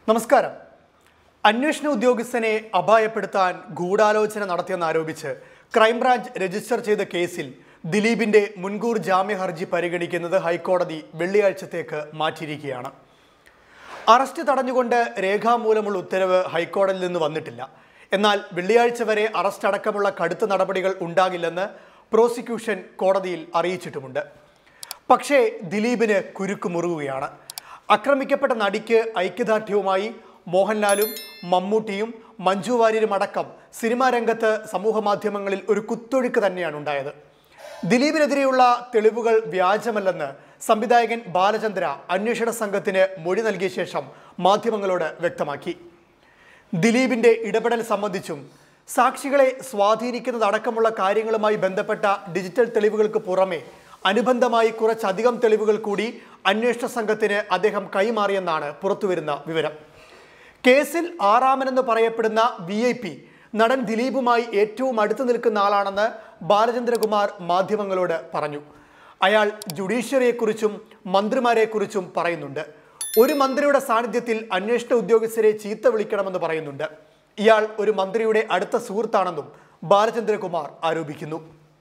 നമസ്കാരം അന്വേഷണ ഉദ്യോഗസ്ഥനെ അപായപ്പെടുത്താൻ ഗൂഢാലോചന നടത്തിയെന്നാരോപിച്ച് ക്രൈംബ്രാഞ്ച് രജിസ്റ്റർ ചെയ്ത കേസിൽ ദിലീപിന്റെ മുൻകൂർ ജാമ്യ ഹർജി പരിഗണിക്കുന്നത് ഹൈക്കോടതി വെള്ളിയാഴ്ചത്തേക്ക് മാറ്റിയിരിക്കുകയാണ് അറസ്റ്റ് തടഞ്ഞുകൊണ്ട് രേഖാമൂലമുള്ള ഉത്തരവ് ഹൈക്കോടതിയിൽ നിന്ന് വന്നിട്ടില്ല എന്നാൽ വെള്ളിയാഴ്ച വരെ അറസ്റ്റ് അടക്കമുള്ള കടുത്ത നടപടികൾ ഉണ്ടാകില്ലെന്ന് പ്രോസിക്യൂഷൻ കോടതിയിൽ അറിയിച്ചിട്ടുമുണ്ട് പക്ഷേ ദിലീപിന് കുരുക്ക് മുറുകുകയാണ് ആക്രമിക്കപ്പെട്ട നടിക്ക് ഐക്യദാർഢ്യവുമായി മോഹൻലാലും മമ്മൂട്ടിയും മഞ്ജു വാര്യരും അടക്കം സിനിമാ രംഗത്ത് സമൂഹ മാധ്യമങ്ങളിൽ ഒരു കുത്തൊഴുക്ക് തന്നെയാണ് ഉണ്ടായത് ദിലീപിനെതിരെയുള്ള തെളിവുകൾ വ്യാജമല്ലെന്ന് സംവിധായകൻ ബാലചന്ദ്ര അന്വേഷണ സംഘത്തിന് മൊഴി നൽകിയ ശേഷം മാധ്യമങ്ങളോട് വ്യക്തമാക്കി ദിലീപിന്റെ ഇടപെടൽ സംബന്ധിച്ചും സാക്ഷികളെ സ്വാധീനിക്കുന്നതടക്കമുള്ള കാര്യങ്ങളുമായി ബന്ധപ്പെട്ട ഡിജിറ്റൽ തെളിവുകൾക്ക് പുറമെ അനുബന്ധമായി കുറച്ചധികം തെളിവുകൾ കൂടി അന്വേഷണ സംഘത്തിന് അദ്ദേഹം കൈമാറിയെന്നാണ് പുറത്തുവരുന്ന വിവരം കേസിൽ ആറാമനെന്ന് പറയപ്പെടുന്ന വി ഐ പി നടൻ ദിലീപുമായി ഏറ്റവും അടുത്ത് നിൽക്കുന്ന ആളാണെന്ന് ബാലചന്ദ്രകുമാർ മാധ്യമങ്ങളോട് പറഞ്ഞു അയാൾ ജുഡീഷ്യറിയെക്കുറിച്ചും മന്ത്രിമാരെക്കുറിച്ചും പറയുന്നുണ്ട് ഒരു മന്ത്രിയുടെ സാന്നിധ്യത്തിൽ അന്വേഷണ ഉദ്യോഗസ്ഥരെ ചീത്ത വിളിക്കണമെന്ന് പറയുന്നുണ്ട് ഇയാൾ ഒരു മന്ത്രിയുടെ അടുത്ത സുഹൃത്താണെന്നും ബാലചന്ദ്രകുമാർ ആരോപിക്കുന്നു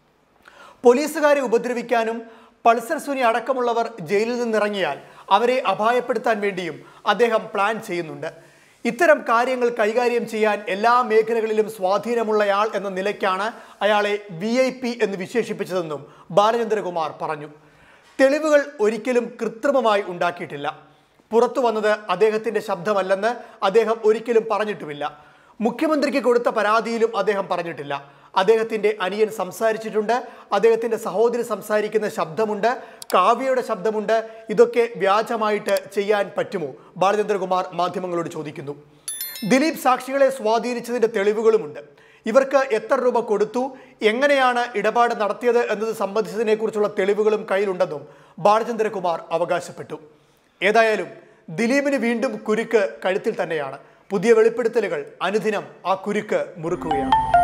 പോലീസുകാരെ ഉപദ്രവിക്കാനും പൾസർ സുനി അടക്കമുള്ളവർ ജയിലിൽ നിന്നിറങ്ങിയാൽ അവരെ അപായപ്പെടുത്താൻ വേണ്ടിയും അദ്ദേഹം പ്ലാൻ ചെയ്യുന്നുണ്ട് ഇത്തരം കാര്യങ്ങൾ കൈകാര്യം ചെയ്യാൻ എല്ലാ മേഖലകളിലും സ്വാധീനമുള്ളയാൾ എന്ന നിലയ്ക്കാണ് അയാളെ വി ഐ പി എന്ന് വിശേഷിപ്പിച്ചതെന്നും ബാലചന്ദ്രകുമാർ പറഞ്ഞു തെളിവുകൾ ഒരിക്കലും കൃത്രിമമായി ഉണ്ടാക്കിയിട്ടില്ല പുറത്തു വന്നത് അദ്ദേഹത്തിന്റെ ശബ്ദമല്ലെന്ന് അദ്ദേഹം ഒരിക്കലും പറഞ്ഞിട്ടുമില്ല മുഖ്യമന്ത്രിക്ക് കൊടുത്ത പരാതിയിലും അദ്ദേഹം പറഞ്ഞിട്ടില്ല അദ്ദേഹത്തിന്റെ അനിയൻ സംസാരിച്ചിട്ടുണ്ട് അദ്ദേഹത്തിന്റെ സഹോദരി സംസാരിക്കുന്ന ശബ്ദമുണ്ട് കാവ്യയുടെ ശബ്ദമുണ്ട് ഇതൊക്കെ വ്യാജമായിട്ട് ചെയ്യാൻ പറ്റുമോ ബാലചന്ദ്രകുമാർ മാധ്യമങ്ങളോട് ചോദിക്കുന്നു ദിലീപ് സാക്ഷികളെ സ്വാധീനിച്ചതിന്റെ തെളിവുകളുമുണ്ട് ഇവർക്ക് എത്ര രൂപ കൊടുത്തു എങ്ങനെയാണ് ഇടപാട് നടത്തിയത് എന്നത് സംബന്ധിച്ചതിനെക്കുറിച്ചുള്ള തെളിവുകളും കയ്യിലുണ്ടെന്നും ബാലചന്ദ്രകുമാർ അവകാശപ്പെട്ടു ഏതായാലും ദിലീപിന് വീണ്ടും കുരുക്ക് കഴുത്തിൽ തന്നെയാണ് പുതിയ വെളിപ്പെടുത്തലുകൾ അനുദിനം ആ കുരുക്ക് മുറുക്കുകയാണ്